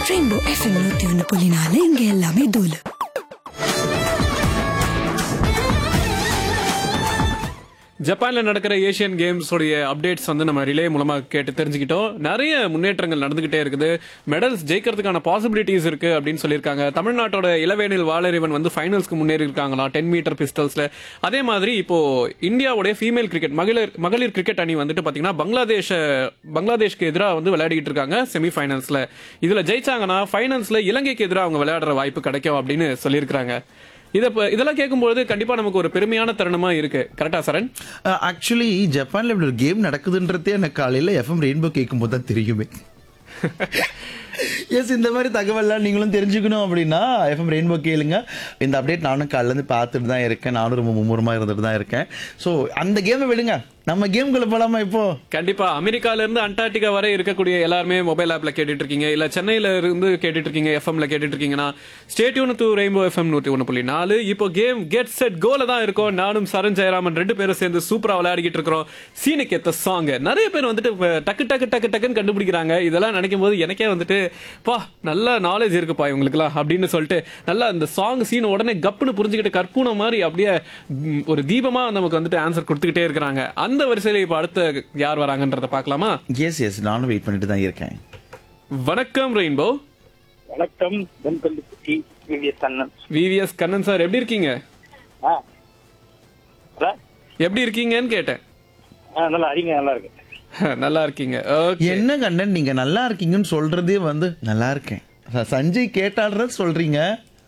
Rainbow FM நூத்தி ஒன்று புள்ளி நாலு இங்க எல்லாமே தூளு ஜப்பான்ல நடக்கிற ஏசியன் கேம்ஸ் உடைய அப்டேட்ஸ் வந்து நம்ம ரிலே மூலமா கேட்டு தெரிஞ்சுக்கிட்டோம் நிறைய முன்னேற்றங்கள் நடந்துகிட்டே இருக்குது மெடல்ஸ் ஜெயிக்கிறதுக்கான பாசிபிலிட்டிஸ் இருக்கு அப்படின்னு சொல்லியிருக்காங்க தமிழ்நாட்டோட இளவேனில் வாளறிவன் வந்து ஃபைனல்ஸ்க்கு முன்னேறி இருக்காங்களா டென் மீட்டர் பிஸ்டல்ஸ்ல அதே மாதிரி இப்போ இந்தியாவுடைய ஃபீமேல் கிரிக்கெட் மகளிர் மகளிர் கிரிக்கெட் அணி வந்துட்டு பாத்தீங்கன்னா பங்களாதேஷ பங்களாதேஷ்க்கு எதிராக வந்து விளையாடிட்டு இருக்காங்க செமி ஃபைனல்ஸ்ல இதுல ஜெயிச்சாங்கன்னா ஃபைனல்ஸ்ல இலங்கைக்கு எதிராக அவங்க விளையாடுற வாய்ப்பு கிடைக்கும் அப்படின்னு சொல்லியிருக்காங்க இத இப்ப- இதெல்லாம் கேட்கும்போது கண்டிப்பா நமக்கு ஒரு பெருமையான தருணமா இருக்கு கரெக்டா சரண் ஆக்சுவலி ஜப்பான்ல இப்படி ஒரு கேம் நடக்குதுன்றதே எனக்கு காலையில எஃப்எம் ரெயின்போ கேட்கும் போது தான் தெரியுமே எஸ் இந்த மாதிரி தகவல்லாம் நீங்களும் தெரிஞ்சுக்கணும் அப்படின்னா எஃப்எம் ரெயின்போ கேளுங்க இந்த அப்டேட் நானும் காலையில இருந்து பார்த்துட்டு தான் இருக்கேன் நானும் ரொம்ப மும்முரமா இருந்துட்டு தான் இருக்கேன் ஸோ அந்த கேமை விடுங்க நம்ம கேம்குள்ள போலாமா இப்போ கண்டிப்பா அமெரிக்கால இருந்து அண்டார்டிகா வரை இருக்கக்கூடிய எல்லாருமே மொபைல் ஆப்ல கேட்டுட்டு இருக்கீங்க இல்ல சென்னையில இருந்து கேட்டுட்டு இருக்கீங்க எஃப்எம்ல கேட்டுட்டு இருக்கீங்கன்னா ஸ்டேட்யூன் டூ ரெயின்போ எஃப்எம் நூத்தி ஒன்று புள்ளி நாலு இப்போ கேம் கெட் செட் கோல தான் இருக்கோம் நானும் சரண் ஜெயராமன் ரெண்டு பேரும் சேர்ந்து சூப்பரா விளையாடிக்கிட்டு இருக்கிறோம் சீனுக்கு ஏத்த சாங் நிறைய பேர் வந்துட்டு இப்ப டக்கு டக்கு டக்கு டக்குன்னு கண்டுபிடிக்கிறாங்க இதெல்லாம் நினைக்கும் போது எனக்கே வந்துட்டு பா நல்ல நாலேஜ் இருக்குப்பா இவங்களுக்குலாம் அப்படின்னு சொல்லிட்டு நல்லா இந்த சாங் சீன் உடனே கப்புன்னு புரிஞ்சுக்கிட்டு கற்பூனை மாதிரி அப்படியே ம், ஒரு தீபமா நமக்கு வந்துட்டு ஆன்சர் கொடுத்துக்கிட்டே இருக்கிறாங்க அந்த வரிசையில இப்ப அடுத்த யார் வராங்கன்றத பார்க்கலாமா எஸ் எஸ் நானும் வெயிட் பண்ணிட்டு தான் இருக்கேன் வணக்கம் ரெயின்போ வணக்கம் வெண்கல்லுக்குட்டி V V S Kannan V V S Kannan sir எப்படி இருக்கீங்க ஆ சார் எப்படி இருக்கீங்கன்னு கேட்டேன் ஆ நல்லா அறிங்க நல்லா இருக்கு நல்லா இருக்கீங்க ஓகே என்ன கண்ணன் நீங்க நல்லா இருக்கீங்கன்னு சொல்றதே வந்து நல்லா இருக்கேன் ச- சஞ்சய் கேட்டாடுறது சொல்றீங்க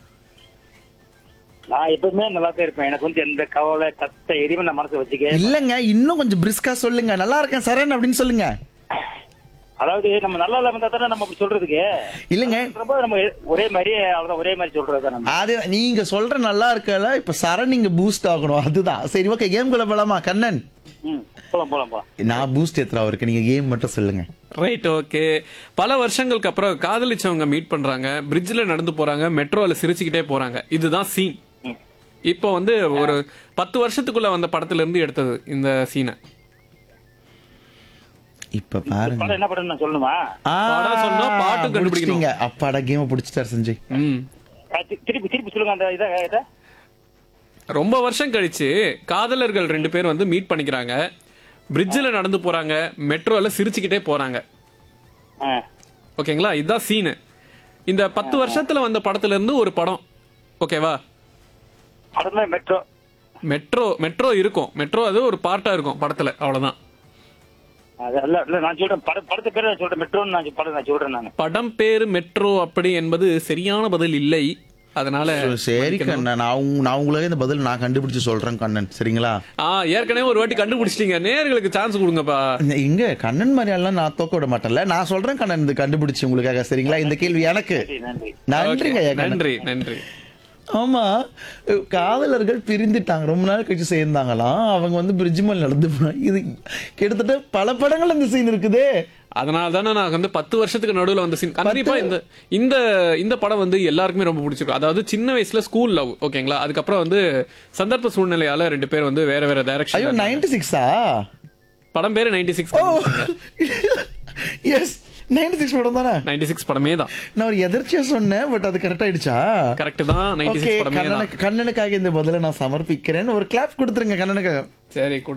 நான் எப்பவுமே நல்லா தான் இருப்பேன் எனக்கு வந்து எந்த கவலை கத்த எதுவுமே நான் மனசு வச்சுக்க இல்லங்க இன்னும் கொஞ்சம் பிரிஸ்கா சொல்லுங்க நல்லா இருக்கேன் சரண் அப்படின்னு சொல்லுங்க அதாவது நம்ம நல்லா இல்லாம இருந்தா தானே நம்ம அப்படி சொல்றதுக்கு இல்லங்க ரொம்ப நம்ம ஒரே மாதிரி அவ்வளவு ஒரே மாதிரி சொல்றது நம்ம அது நீங்க சொல்ற நல்லா இருக்கல இப்ப சரண் நீங்க பூஸ்ட் ஆகணும் அதுதான் சரி ஓகே கேம் குள்ள போலாமா கண்ணன் ம் போலாம் போலாம் போ நான் பூஸ்ட் எத்தனை இருக்கு நீங்க கேம் மட்டும் சொல்லுங்க ரைட் ஓகே பல வருஷங்களுக்கு அப்புறம் காதலிச்சவங்க மீட் பண்றாங்க பிரிட்ஜில் நடந்து போறாங்க மெட்ரோல சிரிச்சுக்கிட்டே போறாங்க இதுதான் சீன் ம். இப்போ வந்து ஒரு பத்து வருஷத்துக்குள்ள வந்த படத்துல இருந்து எடுத்தது இந்த சீனை இப்ப பாருங்க படம் என்ன படம் நான் சொல்லணுமா ஆ, படம் சொன்னா பாட்டும் கண்டுபிடிக்கணும். பிடிச்சிட்டீங்க. அப்பாடா கேம் பிடிச்சிட்டாரு சஞ்சய் ம் ஆ, தி- திருப்பி திருப்பி சொல்லுங்க அந்த இதை இதை ரொம்ப வருஷம் கழிச்சு காதலர்கள் ரெண்டு பேர் வந்து மீட் பண்ணிக்கிறாங்க பிரிட்ஜில் நடந்து போறாங்க மெட்ரோல சிரிச்சுக்கிட்டே போறாங்க ஆ ஓகேங்களா இதுதான் சீனு இந்த பத்து வருஷத்துல வந்த படத்துல இருந்து ஒரு படம் ஓகேவா படத்துல மெட்ரோ மெட்ரோ மெட்ரோ இருக்கும் மெட்ரோ அது ஒரு பார்ட்டா இருக்கும் படத்துல அவ்வளவுதான் அது இல்ல இல்ல நான் சொல்றேன் படம் படத்து பேர் நான் சொல்றேன் மெட்ரோன்னு நான் படம் நான் சொல்றேன் நான் படம் பேரு மெட்ரோ அப்படி என்பது சரியான பதில் இல்லை அதனால சரி கண்ணன் நான் உங்க- நான் உங்களுக்கு இந்த பதில் நான் கண்டுபிடிச்சு சொல்றேன் கண்ணன் சரிங்களா ஆ ஏற்கனவே ஒரு வாட்டி கண்டுபிடிச்சிட்டீங்க நேர்களுக்கு சான்ஸ் கொடுங்கப்பா இங்க கண்ணன் மாதிரி எல்லாம் நான் தோக்க விட மாட்டேன்ல நான் சொல்றேன் கண்ணன் இது கண்டுபிடிச்சு உங்களுக்காக சரிங்களா இந்த கேள்வி எனக்கு நன்றி நன்றிங்க ஐயா, கண்ணன். நன்றி நன்றி ஆமா காதலர்கள் பிரிந்துட்டாங்க ரொம்ப நாள் கழிச்சு சேர்ந்தாங்களாம் அவங்க வந்து பிரிட்ஜ் மேல நடந்து போனாங்க இது கிட்டத்தட்ட பல படங்கள் இந்த சீன் இருக்குதே அதனால தானே நான் வந்து பத்து வருஷத்துக்கு நடுவுல வந்து சீன் கண்டிப்பா இந்த இந்த இந்த படம் வந்து எல்லாருக்குமே ரொம்ப பிடிச்சிருக்கும் அதாவது சின்ன வயசுல ஸ்கூல் லவ் ஓகேங்களா அதுக்கப்புறம் வந்து சந்தர்ப்ப சூழ்நிலையால ரெண்டு பேர் வந்து வேற வேற ஐயோ டைரக்ஷன் நைன்டி சிக்ஸா படம் பேரு ninety six oh yes ninety six படம் தானே நைன்டி சிக்ஸ் படமே தான் நான் ஒரு எதிர்ச்சியா சொன்னேன் பட் அது கரெக்ட் ஆயிடுச்சா கரெக்ட் தான் நைன்டி ஓகே சிக்ஸ் படமே தான் கண்ணனுக்கு கண்ணனுக்காக இந்த பதிலை நான் சமர்ப்பிக்கிறேன் ஒரு கிளாப் கொடுத்துருங்க கண்ணனுக்காக சரி கொடு